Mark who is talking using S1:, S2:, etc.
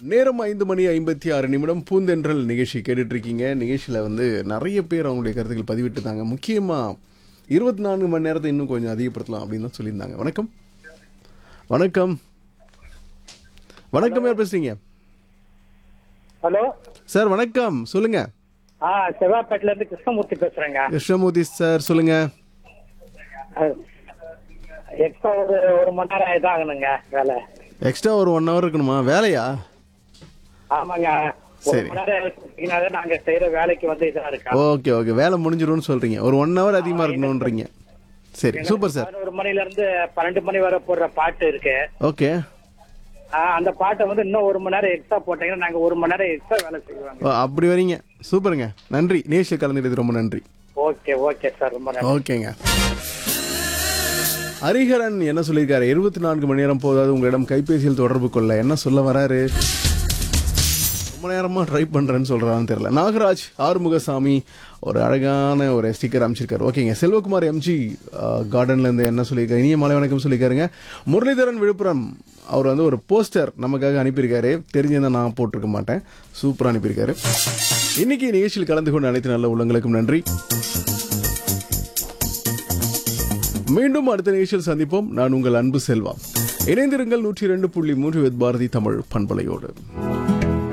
S1: நேரம் ஐந்து மணி ஐம்பத்தி ஆறு நிமிடம் பூந்தென்றல் நிகழ்ச்சி கேட்டுட்டு இருக்கீங்க நிகழ்ச்சியில் வந்து நிறைய பேர் அவங்களுடைய கருத்துக்கள் பதிவிட்டுருந்தாங்க முக்கியமாக இருபத்தி நான்கு மணி நேரத்தை இன்னும் கொஞ்சம் அதிகப்படுத்தலாம் அப்படின்னு தான் சொல்லியிருந்தாங்க வணக்கம் வணக்கம் வணக்கம் யார் பேசுறீங்க
S2: ஹலோ
S1: சார் வணக்கம் சொல்லுங்க
S2: ஆ செவ்வாப்பேட்டில இருந்து கிருஷ்ணமூர்த்தி பேசுறேங்க
S1: கிருஷ்ணமூர்த்தி சார் சொல்லுங்க
S2: எக்ஸ்ட்ரா ஒரு ஒரு மணி நேரம் இதாகணுங்க வேலை
S1: எக்ஸ்ட்ரா ஒரு ஒன் ஹவர் இருக்கணுமா வேலையா
S2: ஆமாங்க ஒரு
S1: சரி.
S2: மணி நேரம் எடுத்தீங்கன்னாதான் நாங்க செய்யற வேலைக்கு வந்து இதா இருக்கா
S1: ஓகே ஓகே வேலை முடிஞ்சிரும்னு சொல்றீங்க ஒரு ஒன் ஹவர் அதிகமாக இருக்கணுன்றீங்க சரி சூப்பர் சார்
S2: பதினோரு மணில இருந்து பன்னெண்டு மணி வரை போடுற பாட்டு இருக்கு
S1: ஓகே
S2: ஆ, அந்த பாட்டை வந்து இன்னும் ஒரு மணி நேரம் எக்ஸ்ட்ரா போட்டீங்கன்னா நாங்க ஒரு மணி நேரம் எக்ஸ்ட்ரா வேலை செய்வாங்க
S1: ஓ, அப்படி வரீங்க சூப்பருங்க நன்றி நேஷிய கலந்துட்டு ரொம்ப நன்றி
S2: ஓகே ஓகே சார் ரொம்ப நன்றி
S1: ஓகேங்க ஹரிஹரன் என்ன சொல்லியிருக்காரு இருபத்தி நான்கு மணி நேரம் போதாது உங்களிடம் கைபேசியில் தொடர்பு கொள்ள என்ன சொல்ல வராரு ரொம்ப நேரமா ட்ரை பண்றேன்னு சொல்றான்னு தெரியல நாகராஜ் ஆறுமுகசாமி ஒரு அழகான ஒரு ஸ்டிக்கர் அமைச்சிருக்காரு ஓகேங்க செல்வகுமார் எம்ஜி கார்டன்ல இருந்து என்ன சொல்லியிருக்காரு இனிய மாலை வணக்கம் சொல்லியிருக்காருங்க முரளிதரன் விழுப்புரம் அவர் வந்து ஒரு போஸ்டர் நமக்காக அனுப்பியிருக்காரு தெரிஞ்சிருந்தா நான் போட்டிருக்க மாட்டேன் சூப்பரா அனுப்பியிருக்காரு இன்னைக்கு நிகழ்ச்சியில் கலந்து கொண்ட அனைத்து நல்ல உள்ளங்களுக்கும் நன்றி மீண்டும் அடுத்த நிகழ்ச்சியில் சந்திப்போம் நான் உங்கள் அன்பு செல்வா இணைந்திருங்கள் நூற்றி இரண்டு புள்ளி மூன்று வித் பாரதி தமிழ் பண்பலையோடு